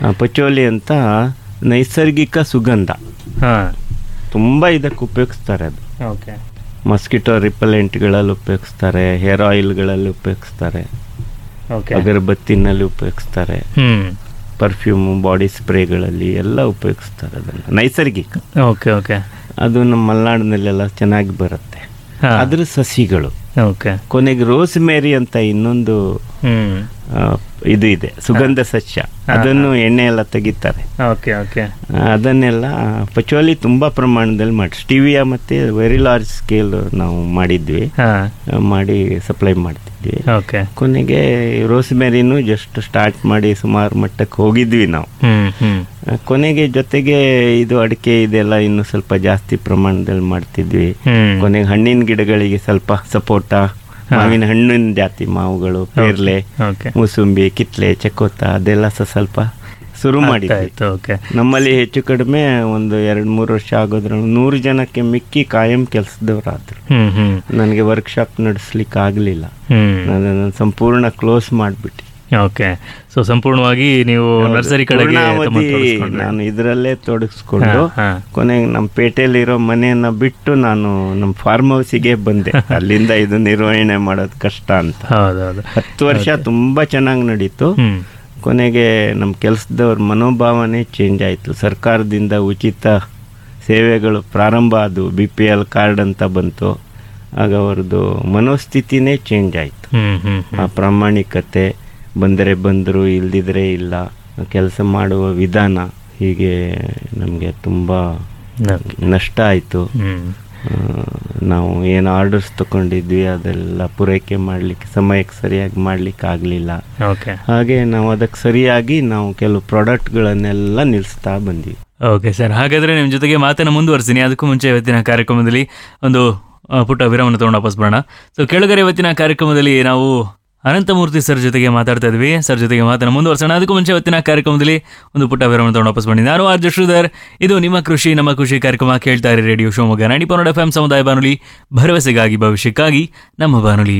ಆ, ಪಚೋಲಿ ಅಂತ ನೈಸರ್ಗಿಕ ಸುಗಂಧ ಹಾಂ ತುಂಬ ಇದಕ್ಕೆ ಉಪಯೋಗಿಸ್ತಾರೆ ಅದು ಓಕೆ ಮಸ್ಕಿಟೋ ರಿಪಲೆಂಟ್ಗಳಲ್ಲಿ ಉಪಯೋಗಿಸ್ತಾರೆ ಹೇರ್ ಆಯಿಲ್ಗಳಲ್ಲಿ ಉಪಯೋಗಿಸ್ತಾರೆ ಓಕೆ ಅಗರಬತ್ತಿನಲ್ಲಿ ಉಪಯೋಗಿಸ್ತಾರೆ ಹ್ಞೂ ಪರ್ಫ್ಯೂಮ್ ಬಾಡಿ ಸ್ಪ್ರೇಗಳಲ್ಲಿ ಎಲ್ಲ ಉಪಯೋಗಿಸ್ತಾರೆ ಅದನ್ನು ನೈಸರ್ಗಿಕ ಓಕೆ ಓಕೆ ಅದು ನಮ್ಮ ಮಲೆನಾಡಿನಲ್ಲೆಲ್ಲ ಚೆನ್ನಾಗಿ ಬರುತ್ತೆ ಹಾಂ ಅದ್ರ ಸಸಿಗಳು ಓಕೆ ಕೊನೆಗೆ ರೋಸ್ ಮೇರಿ ಅಂತ ಇನ್ನೊಂದು ಹ್ಞೂ ಆ, ಇದು ಇದೆ ಸುಗಂಧ ಸಸ್ಯ ಅದನ್ನು ಎಣ್ಣೆ ಎಲ್ಲ ತೆಗಿತಾರೆ ಓಕೆ ಓಕೆ ಆ, ಅದನ್ನೆಲ್ಲ ಪಚೋಲಿ ತುಂಬ ಪ್ರಮಾಣದಲ್ಲಿ ಮಾಡಿ ಸ್ಟಿವಿಯಾ ಮತ್ತು ವೆರಿ ಲಾರ್ಜ್ ಸ್ಕೇಲ್ ನಾವು ಮಾಡಿದ್ವಿ ಹಾಂ ಆ, ಮಾಡಿ ಸಪ್ಲೈ ಮಾಡ್ತಿದ್ವಿ ಓಕೆ ಕೊನೆಗೆ ರೋಸ್ ಮೇರಿನೂ ಜಸ್ಟ್ ಸ್ಟಾರ್ಟ್ ಮಾಡಿ ಸುಮಾರು ಮಟ್ಟಕ್ಕೆ ಹೋಗಿದ್ವಿ ನಾವು ಹ್ಞೂ ಹ್ಞೂ ಆ, ಕೊನೆಗೆ ಜೊತೆಗೆ ಇದು ಅಡಿಕೆ ಇದೆಲ್ಲ ಇನ್ನು ಸ್ವಲ್ಪ ಜಾಸ್ತಿ ಪ್ರಮಾಣದಲ್ಲಿ ಮಾಡ್ತಿದ್ವಿ ಹ್ಞೂ ಕೊನೆಗೆ ಹಣ್ಣಿನ ಗಿಡಗಳಿಗೆ ಸ್ವಲ್ಪ ಸಪೋಟ ಮಾವಿನ ಹಣ್ಣಿನ ಜಾತಿ ಮಾವುಗಳು ಪೇರ್ಲೆ ಓಕೆ ಮೂಸುಂಬಿ ಕಿತ್ಲೆ ಚಕೋತ ಅದೆಲ್ಲ ಸಹ ಸ್ವಲ್ಪ ಶುರು ಮಾಡಿದ್ವಿ ಆಯ್ತು ಓಕೆ ನಮ್ಮಲ್ಲಿ ಹೆಚ್ಚು ಕಡಿಮೆ ಒಂದು ಎರಡು ಮೂರು ವರ್ಷ ಆಗೋದ್ರಲ್ಲಿ ನೂರು ಜನಕ್ಕೆ ಮಿಕ್ಕಿ ಕಾಯಂ ಕೆಲಸದವರಾದ್ರು ಹ್ಮ್ ಹ್ಮ್ ನನಗೆ ವರ್ಕ್ಶಾಪ್ ನಡೆಸ್ಲಿಕ್ಕೆ ಆಗಲಿಲ್ಲ ಹ್ಮ್ ನಾನು ಸಂಪೂರ್ಣ ಕ್ಲೋಸ್ ಮಾಡಿಬಿಟ್ಟು ಓಕೆ ಸೊ ಸಂಪೂರ್ಣವಾಗಿ ನೀವು ನರ್ಸರಿ ಕಡೆಗೆ ತಮ್ಮನ್ನು ತೊಡಗಿಸ್ಕೊಂಡ್ರಿ. ನಾನು ಇದರಲ್ಲೇ ತೊಡಗಿಸ್ಕೊಂಡು ಹಾ, ಹಾ. ಕೊನೆಗೆ ನಮ್ಮ ಪೇಟೆಯಲ್ಲಿರೋ ಮನೆಯನ್ನ ಬಿಟ್ಟು ನಾನು ನಮ್ಮ ಫಾರ್ಮ್ ಹೌಸಿಗೆ ಬಂದೆ ಅಲ್ಲಿಂದ ಇದು ನಿರ್ವಹಣೆ ಮಾಡೋದು ಕಷ್ಟ ಅಂತ ಹೌದೌದು ಹತ್ತು ವರ್ಷ ತುಂಬಾ ಚೆನ್ನಾಗಿ ನಡೀತು ಹ್ಮ್ ಕೊನೆಗೆ ನಮ್ಮ ಕೆಲಸದವ್ರ ಮನೋಭಾವನೆ ಚೇಂಜ್ ಆಯಿತು ಸರ್ಕಾರದಿಂದ ಉಚಿತ ಸೇವೆಗಳು ಪ್ರಾರಂಭ ಆದವು ಬಿ ಪಿ ಎಲ್ ಕಾರ್ಡ್ ಅಂತ ಬಂತು ಆಗ ಅವ್ರದ್ದು ಮನೋಸ್ಥಿತಿನೇ ಚೇಂಜ್ ಆಯಿತು ಹ್ಮ್ ಹ್ಮ್ ಆ ಪ್ರಾಮಾಣಿಕತೆ ಬಂದರೆ ಬಂದರು ಇಲ್ದಿದ್ರೆ ಇಲ್ಲ ಕೆಲಸ ಮಾಡುವ ವಿಧಾನ ಹೀಗೆ ನಮಗೆ ತುಂಬ ಓಕೆ. ನಷ್ಟ ಆಯಿತು ಹ್ಮ್ ನಾವು ಏನು ಆರ್ಡರ್ಸ್ ತಗೊಂಡಿದ್ವಿ ಅದೆಲ್ಲ ಪೂರೈಕೆ ಮಾಡಲಿಕ್ಕೆ ಸಮಯಕ್ಕೆ ಸರಿಯಾಗಿ ಮಾಡಲಿಕ್ಕೆ ಆಗಲಿಲ್ಲ ಓಕೆ ಹಾಗೆ ನಾವು ಅದಕ್ಕೆ ಸರಿಯಾಗಿ ನಾವು ಕೆಲವು ಪ್ರಾಡಕ್ಟ್ಗಳನ್ನೆಲ್ಲ ನಿಲ್ಲಿಸ್ತಾ ಬಂದ್ವಿ ಓಕೆ ಸರ್ ಹಾಗಾದ್ರೆ ನಿಮ್ಮ ಜೊತೆಗೆ ಮಾತನ್ನು ಮುಂದುವರಿಸ್ತೀನಿ ಅದಕ್ಕೂ ಮುಂಚೆ ಇವತ್ತಿನ ಕಾರ್ಯಕ್ರಮದಲ್ಲಿ ಒಂದು ಆ, ಪುಟ್ಟ ವಿರಾಮನ ತಗೊಂಡು ವಾಪಸ್ ಬರೋಣ ಸೊ ಕೆಳಗರೆ ಇವತ್ತಿನ ಕಾರ್ಯಕ್ರಮದಲ್ಲಿ ನಾವು ಅನಂತಮೂರ್ತಿ ಸರ್ ಜೊತೆಗೆ ಮಾತಾಡ್ತಾ ಇದ್ವಿ ಸರ್ ಜೊತೆಗೆ ಮಾತನ್ನು ಮುಂದುವರ್ಸೋಣ ಅದಕ್ಕೂ ಮುಂಚೆ ಇವತ್ತಿನ ಕಾರ್ಯಕ್ರಮದಲ್ಲಿ ಒಂದು ಪುಟ್ಟ ವಿರಾಮನ ತಗೊಂಡು ವಾಪಸ್ ಬನ್ನಿ ನಾನು ಆರ್ ಶ್ರೀಧರ್ ಇದು ನಿಮ್ಮ ಕೃಷಿ ನಮ್ಮ ಕೃಷಿ ಕಾರ್ಯಕ್ರಮ ಕೇಳ್ತಾ ಇರಿ ರೇಡಿಯೋ ಶಿವಮೊಗ್ಗ ನಾಡಿ ಪನ್ನಡ ಎಫ್ ಎಂ ಸಮುದಾಯ ಬಾನುಲಿ ಭರವಸೆಗಾಗಿ ಭವಿಷ್ಯಕ್ಕಾಗಿ ನಮ್ಮ ಬಾನುಲಿ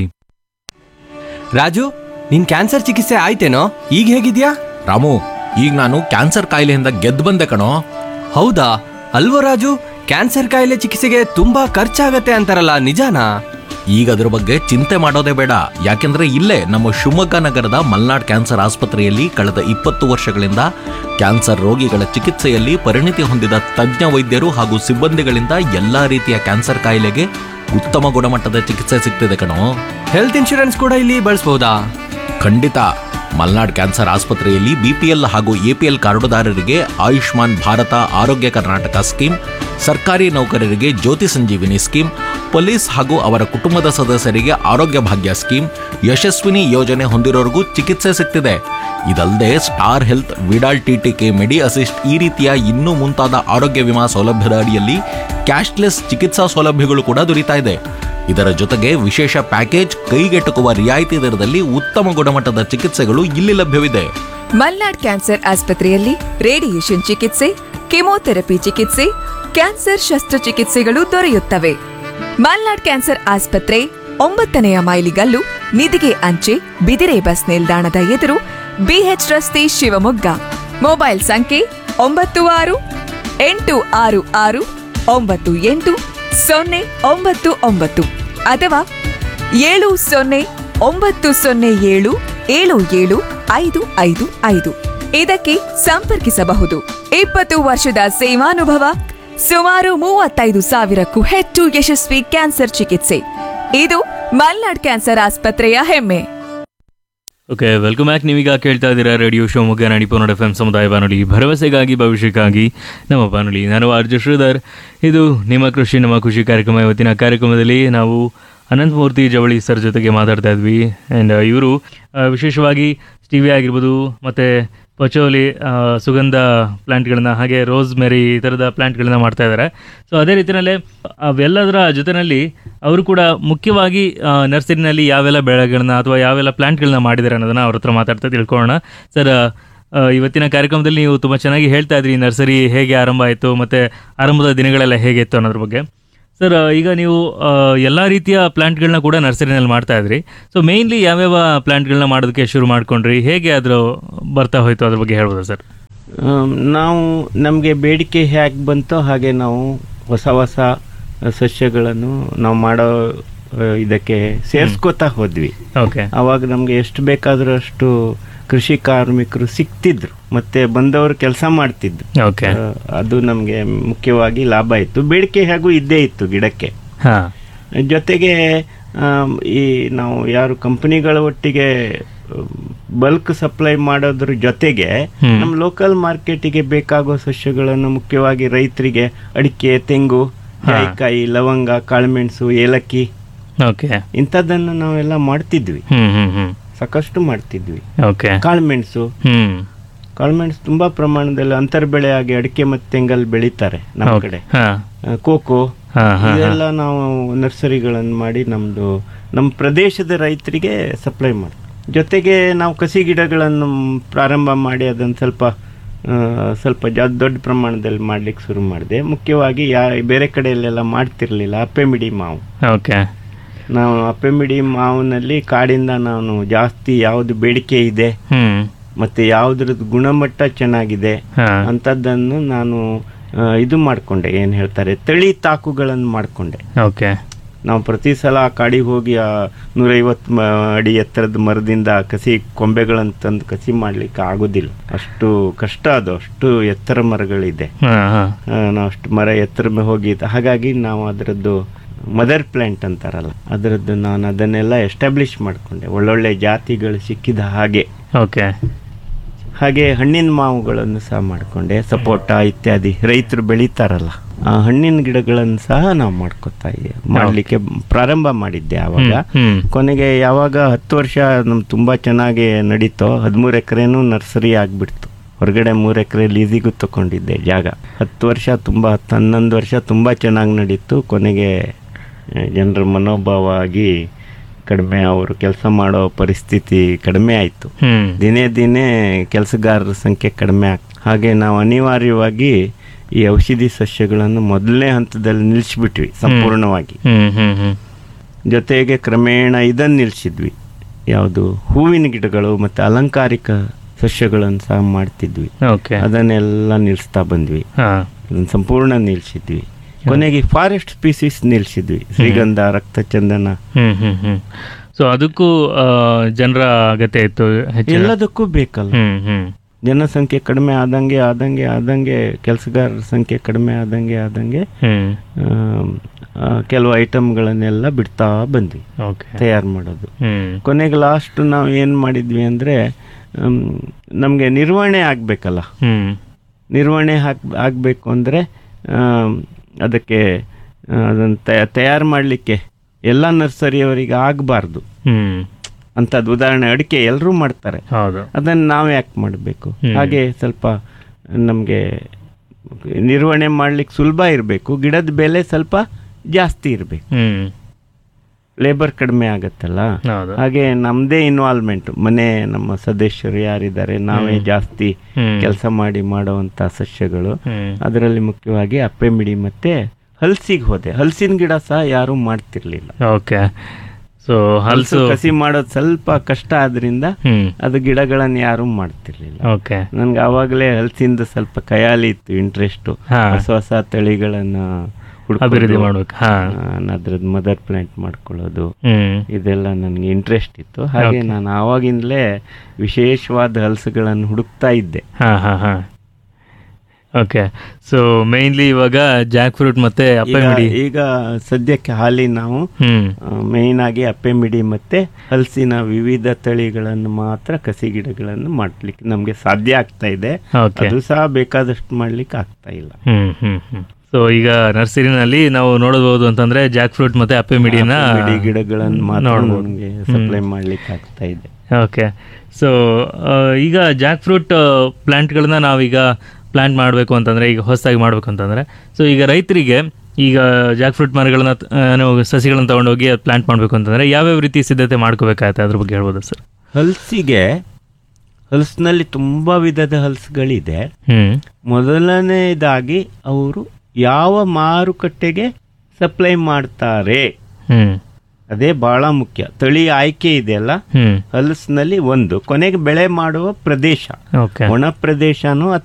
ರಾಜು ನಿನ್ ಕ್ಯಾನ್ಸರ್ ಚಿಕಿತ್ಸೆ ಆಯ್ತೇನೋ ಈಗ ಹೇಗಿದ್ಯಾ ರಾಮು ಈಗ ನಾನು ಕ್ಯಾನ್ಸರ್ ಕಾಯಿಲೆಯಿಂದ ಗೆದ್ದು ಬಂದೆ ಕಣೋ ಹೌದಾ ಅಲ್ವೋ ರಾಜು ಕ್ಯಾನ್ಸರ್ ಕಾಯಿಲೆ ಚಿಕಿತ್ಸೆಗೆ ತುಂಬಾ ಖರ್ಚಾಗತ್ತೆ ಅಂತಾರಲ್ಲ ನಿಜಾನಾ ಈಗ ಅದ್ರ ಬಗ್ಗೆ ಚಿಂತೆ ಮಾಡೋದೇ ಬೇಡ ಯಾಕೆಂದ್ರೆ ಇಲ್ಲೇ ನಮ್ಮ ಶಿವಮೊಗ್ಗ ನಗರದ ಮಲ್ನಾಡ್ ಕ್ಯಾನ್ಸರ್ ಆಸ್ಪತ್ರೆಯಲ್ಲಿ ಕಳೆದ ಇಪ್ಪತ್ತು ವರ್ಷಗಳಿಂದ ಕ್ಯಾನ್ಸರ್ ರೋಗಿಗಳ ಚಿಕಿತ್ಸೆಯಲ್ಲಿ ಪರಿಣಿತಿ ಹೊಂದಿದ ತಜ್ಞ ವೈದ್ಯರು ಹಾಗೂ ಸಿಬ್ಬಂದಿಗಳಿಂದ ಎಲ್ಲಾ ರೀತಿಯ ಕ್ಯಾನ್ಸರ್ ಕಾಯಿಲೆಗೆ ಉತ್ತಮ ಗುಣಮಟ್ಟದ ಚಿಕಿತ್ಸೆ ಸಿಗ್ತಿದೆ ಕಣೋ ಹೆಲ್ತ್ ಇನ್ಶೂರೆನ್ಸ್ ಕೂಡ ಇಲ್ಲಿ ಬಳಸ್ಬೋದಾ ಖಂಡಿತ ಮಲ್ನಾಡ್ ಕ್ಯಾನ್ಸರ್ ಆಸ್ಪತ್ರೆಯಲ್ಲಿ ಬಿಪಿಎಲ್ ಹಾಗೂ ಎಪಿಎಲ್ ಕಾರ್ಡುದಾರರಿಗೆ ಆಯುಷ್ಮಾನ್ ಭಾರತ ಆರೋಗ್ಯ ಕರ್ನಾಟಕ ಸ್ಕೀಮ್ ಸರ್ಕಾರಿ ನೌಕರರಿಗೆ ಜ್ಯೋತಿ ಸಂಜೀವಿನಿ ಸ್ಕೀಮ್ ಪೊಲೀಸ್ ಹಾಗೂ ಅವರ ಕುಟುಂಬದ ಸದಸ್ಯರಿಗೆ ಆರೋಗ್ಯ ಭಾಗ್ಯ ಸ್ಕೀಮ್ ಯಶಸ್ವಿನಿ ಯೋಜನೆ ಹೊಂದಿರೋರಿಗೂ ಚಿಕಿತ್ಸೆ ಸಿಗ್ತಿದೆ ಇದಲ್ಲದೆ Star Health Vidal TTK Medi Assist ಈ ರೀತಿಯ ಇನ್ನೂ ಮುಂತಾದ ಆರೋಗ್ಯ ವಿಮಾ ಸೌಲಭ್ಯದ ಅಡಿಯಲ್ಲಿ ಕ್ಯಾಶ್ಲೆಸ್ ಚಿಕಿತ್ಸಾ ಸೌಲಭ್ಯಗಳು ಕೂಡ ದೊರೀತಾ ಇದೆ ಇದರ ಜೊತೆಗೆ ವಿಶೇಷ ಪ್ಯಾಕೇಜ್ ಕೈಗೆಟುಕುವ ರಿಯಾಯಿತಿ ದರದಲ್ಲಿ ಉತ್ತಮ ಗುಣಮಟ್ಟದ ಚಿಕಿತ್ಸೆಗಳು ಇಲ್ಲಿ ಲಭ್ಯವಿದೆ ಮಲ್ನಾಡ್ ಕ್ಯಾನ್ಸರ್ ಆಸ್ಪತ್ರೆಯಲ್ಲಿ ರೇಡಿಯೇಷನ್ ಚಿಕಿತ್ಸೆ ಕೆಮೊಥೆರಪಿ ಚಿಕಿತ್ಸೆ ಕ್ಯಾನ್ಸರ್ ಶಸ್ತ್ರಚಿಕಿತ್ಸೆಗಳು ದೊರೆಯುತ್ತವೆ ಮಲ್ನಾಡ್ ಕ್ಯಾನ್ಸರ್ ಆಸ್ಪತ್ರೆ ಒಂಬತ್ತನೆಯ ಮೈಲಿಗಲ್ಲು ನಿಧಿಗೆ ಅಂಚೆ ಬಿದಿರೆ ಬಸ್ ನಿಲ್ದಾಣದ ಎದುರು ಬಿಎಚ್ ರಸ್ತೆ ಶಿವಮೊಗ್ಗ ಮೊಬೈಲ್ ಸಂಖ್ಯೆ ಒಂಬತ್ತು ಆರು ಎಂಟು ಆರು ಆರು ಒಂಬತ್ತು ಎಂಟು ಸೊನ್ನೆ ಒಂಬತ್ತು ಒಂಬತ್ತು ಅಥವಾ ಏಳು ಸೊನ್ನೆ ಒಂಬತ್ತು ಸೊನ್ನೆ ಏಳು ಏಳು ಏಳು ಐದು ಐದು ಐದು ಇದಕ್ಕೆ ಸಂಪರ್ಕಿಸಬಹುದು ಇಪ್ಪತ್ತು ವರ್ಷದ ಸೇವಾನುಭವ ಸುಮಾರು ಮೂವತ್ತೈದು ಸಾವಿರಕ್ಕೂ ಹೆಚ್ಚು ಯಶಸ್ವಿ ಕ್ಯಾನ್ಸರ್ ಚಿಕಿತ್ಸೆ ಇದು ಮಲ್ನಾಡ್ ಕ್ಯಾನ್ಸರ್ ಆಸ್ಪತ್ರೆಯ ಹೆಮ್ಮೆ ಓಕೆ ವೆಲ್ಕಮ್ ಬ್ಯಾಕ್ ನೀವೀಗ ಕೇಳ್ತಾ ಇದ್ದೀರಾ ರೇಡಿಯೋ ಶಿವಮೊಗ್ಗ ನಾಡಿ ಪನ್ನಡ ಎಫ್ ಎಂ ಸಮುದಾಯ ಬಾನುಲಿ ಭರವಸೆಗಾಗಿ ಭವಿಷ್ಯಕ್ಕಾಗಿ ನಮ್ಮ ಬಾನುಲಿ ನಾನು ಆರ್ಜು ಶ್ರೀಧರ್ ಇದು ನಿಮ್ಮ ಕೃಷಿ ನಮ್ಮ ಖುಷಿ ಕಾರ್ಯಕ್ರಮ ಇವತ್ತಿನ ಕಾರ್ಯಕ್ರಮದಲ್ಲಿ ನಾವು ಅನಂತಮೂರ್ತಿ ಜವಳಿ ಸರ್ ಜೊತೆಗೆ ಮಾತಾಡ್ತಾ ಇದ್ವಿ ಆ್ಯಂಡ್ ಇವರು ವಿಶೇಷವಾಗಿ ಸ್ಟಿವಿ ಆಗಿರ್ಬೋದು ಮತ್ತು ಪಚೋಲಿ ಆ, ಸುಗಂಧ ಪ್ಲ್ಯಾಂಟ್ಗಳನ್ನ ಹಾಗೆ ರೋಸ್ ಮೆರಿ ಈ ಥರದ ಪ್ಲ್ಯಾಂಟ್ಗಳನ್ನ ಮಾಡ್ತಾ ಇದ್ದಾರೆ ಸೊ ಅದೇ ರೀತಿಯಲ್ಲೇ ಅವೆಲ್ಲದರ ಜೊತೆಯಲ್ಲಿ ಅವರು ಕೂಡ ಮುಖ್ಯವಾಗಿ ಆ, ನರ್ಸರಿನಲ್ಲಿ ಯಾವೆಲ್ಲ ಬೆಳೆಗಳನ್ನ ಅಥವಾ ಯಾವೆಲ್ಲ ಪ್ಲ್ಯಾಂಟ್ಗಳನ್ನ ಮಾಡಿದ್ದಾರೆ ಅನ್ನೋದನ್ನ ಅವ್ರ ಹತ್ರ ಮಾತಾಡ್ತಾ ತಿಳ್ಕೊಳ್ಳೋಣ ಸರ್ ಆ, ಇವತ್ತಿನ ಕಾರ್ಯಕ್ರಮದಲ್ಲಿ ನೀವು ತುಂಬ ಚೆನ್ನಾಗಿ ಹೇಳ್ತಾ ಇದ್ರಿ ನರ್ಸರಿ ಹೇಗೆ ಆರಂಭ ಆಯಿತು ಮತ್ತು ಆರಂಭದ ದಿನಗಳೆಲ್ಲ ಹೇಗಿತ್ತು ಅನ್ನೋದ್ರ ಬಗ್ಗೆ ಸರ್ ಈಗ ನೀವು ಎಲ್ಲ ರೀತಿಯ ಪ್ಲಾಂಟ್ಗಳನ್ನ ಕೂಡ ನರ್ಸರಿನಲ್ಲಿ ಮಾಡ್ತಾ ಇದ್ರಿ ಸೊ ಮೇಯ್ನ್ಲಿ ಯಾವ್ಯಾವ ಪ್ಲಾಂಟ್ಗಳನ್ನ ಮಾಡೋದಕ್ಕೆ ಶುರು ಮಾಡ್ಕೊಂಡ್ರಿ ಹೇಗೆ ಅದ್ರ ಬರ್ತಾ ಹೋಯ್ತು ಅದ್ರ ಬಗ್ಗೆ ಹೇಳ್ಬೋದಾ ಸರ್ ಆಮ್, ನಾವು ನಮಗೆ ಬೇಡಿಕೆ ಹೇಗೆ ಬಂತೋ ಹಾಗೆ ನಾವು ಹೊಸ ಹೊಸ ಸಸ್ಯಗಳನ್ನು ನಾವು ಮಾಡೋ ಆ, ಇದಕ್ಕೆ ಸೇರಿಸ್ಕೋತಾ ಹೋದ್ವಿ ಓಕೆ ಆವಾಗ ನಮಗೆ ಎಷ್ಟು ಬೇಕಾದರೂ ಅಷ್ಟು ಕೃಷಿ ಕಾರ್ಮಿಕರು ಸಿಕ್ತಿದ್ರು ಮತ್ತೆ ಬಂದವರು ಕೆಲಸ ಮಾಡ್ತಿದ್ರು ಓಕೆ ಆ, ಅದು ನಮಗೆ ಮುಖ್ಯವಾಗಿ ಲಾಭ ಇತ್ತು ಬೇಡಿಕೆ ಹೇಗೂ ಇದ್ದೇ ಇತ್ತು ಗಿಡಕ್ಕೆ ಹಾ ಜೊತೆಗೆ ಆಮ್, ಈ ನಾವು ಯಾರು ಕಂಪನಿಗಳ ಒಟ್ಟಿಗೆ ಬಲ್ಕ್ ಸಪ್ಲೈ ಮಾಡೋದ್ರ ಜೊತೆಗೆ ಹ್ಮ್. ನಮ್ಮ ಲೋಕಲ್ ಮಾರ್ಕೆಟಿಗೆ ಬೇಕಾಗೋ ಸಸ್ಯಗಳನ್ನು ಮುಖ್ಯವಾಗಿ ರೈತರಿಗೆ ಅಡಿಕೆ ತೆಂಗು ಜಾಯಿಕಾಯಿ ಲವಂಗ ಕಾಳುಮೆಣಸು ಏಲಕ್ಕಿ ಓಕೆ ಇಂಥದ್ದನ್ನು ನಾವೆಲ್ಲ ಮಾಡ್ತಿದ್ವಿ ಹ್ಮ್ ಹ್ಮ್ ಹ್ಮ್ ಸಾಕಷ್ಟು ಮಾಡ್ತಿದ್ವಿ ಓಕೆ ಕಾಳುಮೆಣಸು ಹ್ಮ್ ಕಾಳುಮೆಣಸು ತುಂಬಾ ಪ್ರಮಾಣದಲ್ಲಿ ಅಂತರ್ಬೆಳೆ ಆಗಿ ಅಡಿಕೆ ಮತ್ತು ತೆಂಗಲ್ಲಿ ಬೆಳೀತಾರೆ ನಮ್ಮ ಓಕೆ ಕಡೆ ಹಾ ಆ, ಕೋಕೋ ಹಾ ಹಾ ಇದೆಲ್ಲ ನಾವು ನರ್ಸರಿಗಳನ್ನು ಮಾಡಿ ನಮ್ಮದು ನಮ್ಮ ಪ್ರದೇಶದ ರೈತರಿಗೆ ಸಪ್ಲೈ ಮಾಡಿ ಜೊತೆಗೆ ನಾವು ಕಸಿ ಗಿಡಗಳನ್ನು ಪ್ರಾರಂಭ ಮಾಡಿ ಅದನ್ನು ಸ್ವಲ್ಪ ಆ, ಸ್ವಲ್ಪ ಜಾ ದೊಡ್ಡ ಪ್ರಮಾಣದಲ್ಲಿ ಮಾಡ್ಲಿಕ್ಕೆ ಶುರು ಮಾಡಿದೆ ಮುಖ್ಯವಾಗಿ ಯಾ ಬೇರೆ ಕಡೆಯಲ್ಲೆಲ್ಲ ಮಾಡ್ತಿರ್ಲಿಲ್ಲ ಅಪ್ಪೆಮಿಡಿ ಮಾವು ಓಕೆ ನಾವು ಅಪ್ಪೆಮಿಡಿ ಮಾವಿನಲ್ಲಿ ಕಾಡಿಂದ ನಾನು ಜಾಸ್ತಿ ಯಾವುದು ಬೇಡಿಕೆ ಇದೆ ಹ್ಮ್ ಮತ್ತು ಯಾವುದ್ರದ್ದು ಗುಣಮಟ್ಟ ಚೆನ್ನಾಗಿದೆ ಹಾ ಅಂಥದ್ದನ್ನು ನಾನು ಆ, ಇದು ಮಾಡಿಕೊಂಡೆ ಏನು ಹೇಳ್ತಾರೆ ತಳಿ ತಾಕುಗಳನ್ನು ಮಾಡಿಕೊಂಡೆ ಓಕೆ ನಾವು ಪ್ರತಿ ಸಲ ಆ ಕಾಡಿಗೆ ಹೋಗಿ ಆ ನೂರೈವತ್ತು ಮ ಅಡಿ ಎತ್ತರದ ಮರದಿಂದ ಕಸಿ ಕೊಂಬೆಗಳನ್ನು ತಂದು ಕಸಿ ಮಾಡಲಿಕ್ಕೆ ಆಗೋದಿಲ್ಲ ಅಷ್ಟು ಕಷ್ಟ ಅದು ಅಷ್ಟು ಎತ್ತರ ಮರಗಳಿದೆ ಹಾ ಹಾ ಆ, ನಾವು ಅಷ್ಟು ಮರ ಎತ್ತರ ಮೇಲೆ ಹೋಗಿ ಹಾಗಾಗಿ ನಾವು ಅದರದ್ದು ಮದರ್ ಪ್ಲ್ಯಾಂಟ್ ಅಂತಾರಲ್ಲ ಅದರದ್ದು ನಾನು ಅದನ್ನೆಲ್ಲ ಎಸ್ಟಾಬ್ಲಿಷ್ ಮಾಡಿಕೊಂಡೆ ಒಳ್ಳೊಳ್ಳೆ ಜಾತಿಗಳು ಸಿಕ್ಕಿದ ಹಾಗೆ ಓಕೆ ಹಾಗೆ ಹಣ್ಣಿನ ಮಾವುಗಳನ್ನು ಸಹ ಮಾಡಿಕೊಂಡೆ ಸಪೋಟ ಇತ್ಯಾದಿ ರೈತರು ಬೆಳೀತಾರಲ್ಲ ಆ ಹಣ್ಣಿನ ಗಿಡಗಳನ್ನು ಸಹ ನಾವು ಮಾಡ್ಕೊತಾ ಇದ್ದೀವಿ ಮಾಡಲಿಕ್ಕೆ ಪ್ರಾರಂಭ ಮಾಡಿದ್ದೆ ಆವಾಗ ಹ್ಮ್ ಕೊನೆಗೆ ಯಾವಾಗ ಹತ್ತು ವರ್ಷ ನಮ್ ತುಂಬ ಚೆನ್ನಾಗಿ ನಡೀತೋ ಹದಿಮೂರು ಎಕರೆನೂ ನರ್ಸರಿ ಆಗಿಬಿಡ್ತು ಹೊರಗಡೆ ಮೂರು ಎಕರೆ ಲೀಸಿಗೂ ತಗೊಂಡಿದ್ದೆ ಜಾಗ ಹತ್ತು ವರ್ಷ ತುಂಬ ಹತ್ತು ಹನ್ನೊಂದು ವರ್ಷ ತುಂಬ ಚೆನ್ನಾಗಿ ನಡೀತು ಕೊನೆಗೆ ಜನರ ಮನೋಭಾವ ಆಗಿ ಕಡಿಮೆ ಅವರು ಕೆಲಸ ಮಾಡೋ ಪರಿಸ್ಥಿತಿ ಕಡಿಮೆ ಆಯಿತು ಹ್ಮ್ ದಿನೇ ದಿನೇ ಕೆಲಸಗಾರರ ಸಂಖ್ಯೆ ಕಡಿಮೆ ಆಗ್ ಹಾಗೆ ನಾವು ಅನಿವಾರ್ಯವಾಗಿ ಈ ಔಷಧಿ ಸಸ್ಯಗಳನ್ನು ಮೊದಲನೇ ಹಂತದಲ್ಲಿ ನಿಲ್ಲಿಸ್ಬಿಟ್ವಿ ಸಂಪೂರ್ಣವಾಗಿ ಹ್ಮ್ ಹ್ಮ್ ಹ್ಮ್ ಜೊತೆಗೆ ಕ್ರಮೇಣ ಇದನ್ನು ನಿಲ್ಲಿಸಿದ್ವಿ ಯಾವುದು ಹೂವಿನ ಗಿಡಗಳು ಮತ್ತು ಅಲಂಕಾರಿಕ ಸಸ್ಯಗಳನ್ನು ಸಹ ಮಾಡ್ತಿದ್ವಿ ಓಕೆ ಅದನ್ನೆಲ್ಲ ನಿಲ್ಲಿಸ್ತಾ ಬಂದ್ವಿ ಹಾ ಅದನ್ನ ಸಂಪೂರ್ಣ ನಿಲ್ಲಿಸಿದ್ವಿ ಕೊನೆಗೆ ಫಾರೆಸ್ಟ್ ಸ್ಪೀಸೀಸ್ ನಿಲ್ಲಿಸಿದ್ವಿ ಶ್ರೀಗಂಧ ರಕ್ತಚಂದನ ಹ್ಮ್ ಹ್ಮ್ ಹ್ಮ್ ಸೊ ಅದಕ್ಕೂ ಜನರ ಅಗತ್ಯ ಇತ್ತು ಹೆಚ್ಚಿನ ಎಲ್ಲದಕ್ಕೂ ಬೇಕಲ್ಲ ಹ್ಮ್ ಹ್ಮ್ ಜನಸಂಖ್ಯೆ ಕಡಿಮೆ ಆದಂಗೆ ಆದಂಗೆ ಆದಂಗೆ ಕೆಲಸಗಾರರ ಸಂಖ್ಯೆ ಕಡಿಮೆ ಆದಂಗೆ ಆದಂಗೆ ಹ್ಮ್ ಆಮ್, ಆ, ಕೆಲವು ಐಟಮ್ಗಳನ್ನೆಲ್ಲ ಬಿಡ್ತಾ ಬಂದ್ವಿ ಓಕೆ ತಯಾರು ಮಾಡೋದು ಹ್ಮ್ ಕೊನೆಗೆ ಲಾಸ್ಟ್ ನಾವು ಏನು ಮಾಡಿದ್ವಿ ಅಂದರೆ ನಮಗೆ ನಿರ್ವಹಣೆ ಆಗಬೇಕಲ್ಲ ಹ್ಮ್ ನಿರ್ವಹಣೆ ಹಾಕ್ ಆಗಬೇಕು ಅಂದರೆ ಅದಕ್ಕೆ ಅದನ್ನು ತಯಾರು ಮಾಡಲಿಕ್ಕೆ ಎಲ್ಲ ನರ್ಸರಿಯವರಿಗೆ ಆಗಬಾರ್ದು ಹ್ಮ್ ಅಂಥದ್ದು ಉದಾಹರಣೆ ಅಡಿಕೆ ಎಲ್ಲರೂ ಮಾಡ್ತಾರೆ ಹೌದು ಅದನ್ನು ನಾವು ಯಾಕೆ ಮಾಡಬೇಕು ಹ್ಮ್. ಹಾಗೆ ಸ್ವಲ್ಪ ನಮಗೆ ನಿರ್ವಹಣೆ ಮಾಡ್ಲಿಕ್ಕೆ ಸುಲಭ ಇರಬೇಕು ಗಿಡದ ಬೆಲೆ ಸ್ವಲ್ಪ ಜಾಸ್ತಿ ಇರಬೇಕು ಹ್ಮ್ ಲೇಬರ್ ಕಡಿಮೆ ಆಗತ್ತಲ್ಲ ಹೌದು ಹಾಗೆ ನಮ್ಮದೇ ಇನ್ವಾಲ್ವ್ಮೆಂಟ್ ಮನೆ ನಮ್ಮ ಸದಸ್ಯರು ಯಾರಿದ್ದಾರೆ ನಾವೇ ಜಾಸ್ತಿ ಹ್ಮ್. ಕೆಲಸ ಮಾಡಿ ಮಾಡುವಂಥ ಸಸ್ಯಗಳು ಹ್ಮ್ ಅದರಲ್ಲಿ ಮುಖ್ಯವಾಗಿ ಅಪ್ಪೆಮಿಡಿ ಮತ್ತೆ ಹಲ್ಸಿಗೆ ಹೋದೆ ಹಲಸಿನ ಗಿಡ ಸಹ ಯಾರೂ ಮಾಡ್ತಿರ್ಲಿಲ್ಲ ಓಕೆ ಸೊ ಹಲಸು ಹಲ್ಸು ಕಸಿ ಮಾಡೋದು ಸ್ವಲ್ಪ ಕಷ್ಟ ಆದ್ರಿಂದ ಹ್ಮ್ ಅದು ಗಿಡಗಳನ್ನು ಯಾರೂ ಮಾಡ್ತಿರ್ಲಿಲ್ಲ ಓಕೆ ನನ್ಗೆ ಆವಾಗಲೇ ಹಲಸಿಂದ ಸ್ವಲ್ಪ ಕಯಾಲಿ ಇತ್ತು ಇಂಟ್ರೆಸ್ಟು ಹಾ. ಹೊಸ ಹೊಸ ತಳಿಗಳನ್ನ ಹುಡ್ಕೊಂಡು, ಅಭಿವೃದ್ಧಿ ಮಾಡ್ಬೇಕು ಹಾ ಆ, ಅದ್ರದ್ದು ಮದರ್ ಪ್ಲಾಂಟ್ ಮಾಡ್ಕೊಳ್ಳೋದು ಹ್ಮ್ ಇದೆಲ್ಲ ನನಗೆ ಇಂಟ್ರೆಸ್ಟ್ ಇತ್ತು ಹಾಗೆ Okay. ನಾನು ಆವಾಗಿಂದಲೇ ವಿಶೇಷವಾದ ಹಲಸುಗಳನ್ನು ಹುಡುಕ್ತಾ ಇದ್ದೆ ಹಾ ಹಾ ಹಾ ಓಕೆ ಸೊ ಮೇನ್ಲಿ ಇವಾಗ ಜಾಕ್ ಫ್ರೂಟ್ ಮತ್ತೆ ಅಪ್ಪೆ ಈಗ- ಮಿಡಿ ಈಗ ಸದ್ಯಕ್ಕೆ ಹಾಲಿ ನಾವು ಹ್ಮ್ ಮೇಯ್ನ್ ಆಗಿ ಅಪ್ಪೆಮಿಡಿ ಮತ್ತೆ ಹಲಸಿನ ವಿವಿಧ ತಳಿಗಳನ್ನು ಮಾತ್ರ ಕಸಿ ಗಿಡಗಳನ್ನು ಮಾಡ್ಲಿಕ್ಕೆ ನಮಗೆ ಸಾಧ್ಯ ಆಗ್ತಾ ಇದೆ ಓಕೆ ಅದು ಸಹ ಬೇಕಾದಷ್ಟು ಮಾಡ್ಲಿಕ್ಕೆ ಆಗ್ತಾ ಇಲ್ಲ ಹ್ಮ್ ಹ್ಮ್ ಹ್ಮ್ ಸೊ ಈಗ ನರ್ಸರಿನಲ್ಲಿ ನಾವು ನೋಡಬಹುದು ಅಂತಂದ್ರೆ ಜಾಕ್ ಫ್ರೂಟ್ ಮತ್ತೆ ಅಪ್ಪೆ ಮಿಡಿನ ಅಪ್ಪೆಮಿಡಿ ಗಿಡಗಳನ್ನು ಮಾತ್ರ ನೋಡ್ಬೋದು. ನಮಗೆ ಸಪ್ಲೈ ಮಾಡ್ಲಿಕ್ಕೆ ಆಗ್ತಾ ಇದೆ ಓಕೆ ಸೊ ಈಗ ಜಾಕ್ ಫ್ರೂಟ್ ಪ್ಲಾಂಟ್ಗಳನ್ನ ನಾವೀಗ ಪ್ಲಾಂಟ್ ಮಾಡಬೇಕು ಅಂತಂದರೆ ಈಗ ಹೊಸದಾಗಿ ಮಾಡಬೇಕು ಅಂತಂದರೆ ಸೊ ಈಗ ರೈತರಿಗೆ ಈಗ ಜಾಕ್ ಫ್ರೂಟ್ ಮರಗಳನ್ನ ಆ, ನಾವು ಸಸಿಗಳನ್ನ ತೊಗೊಂಡೋಗಿ ಪ್ಲಾಂಟ್ ಮಾಡಬೇಕು ಅಂತಂದರೆ ಯಾವ್ಯಾವ ರೀತಿ ಸಿದ್ಧತೆ ಮಾಡ್ಕೋಬೇಕಾಗತ್ತೆ ಅದ್ರ ಬಗ್ಗೆ ಹೇಳ್ಬೋದು ಸರ್ ಹಲಸಿಗೆ ಹಲಸಿನಲ್ಲಿ ತುಂಬಾ ವಿಧದ ಹಲಸುಗಳಿದೆ ಹ್ಞೂ ಮೊದಲನೇದಾಗಿ ಅವರು ಯಾವ ಮಾರುಕಟ್ಟೆಗೆ ಸಪ್ಲೈ ಮಾಡ್ತಾರೆ ಹ್ಞೂ ಅದೇ ಬಹಳ ಮುಖ್ಯ ತಳಿ ಆಯ್ಕೆ ಇದೆಯಲ್ಲ ಹ್ಞೂ ಹಲಸಿನಲ್ಲಿ ಒಂದು ಕೊನೆಗೆ ಬೆಳೆ ಮಾಡುವ ಪ್ರದೇಶ ಓಕೆ ಒಣ ಪ್ರದೇಶನೋ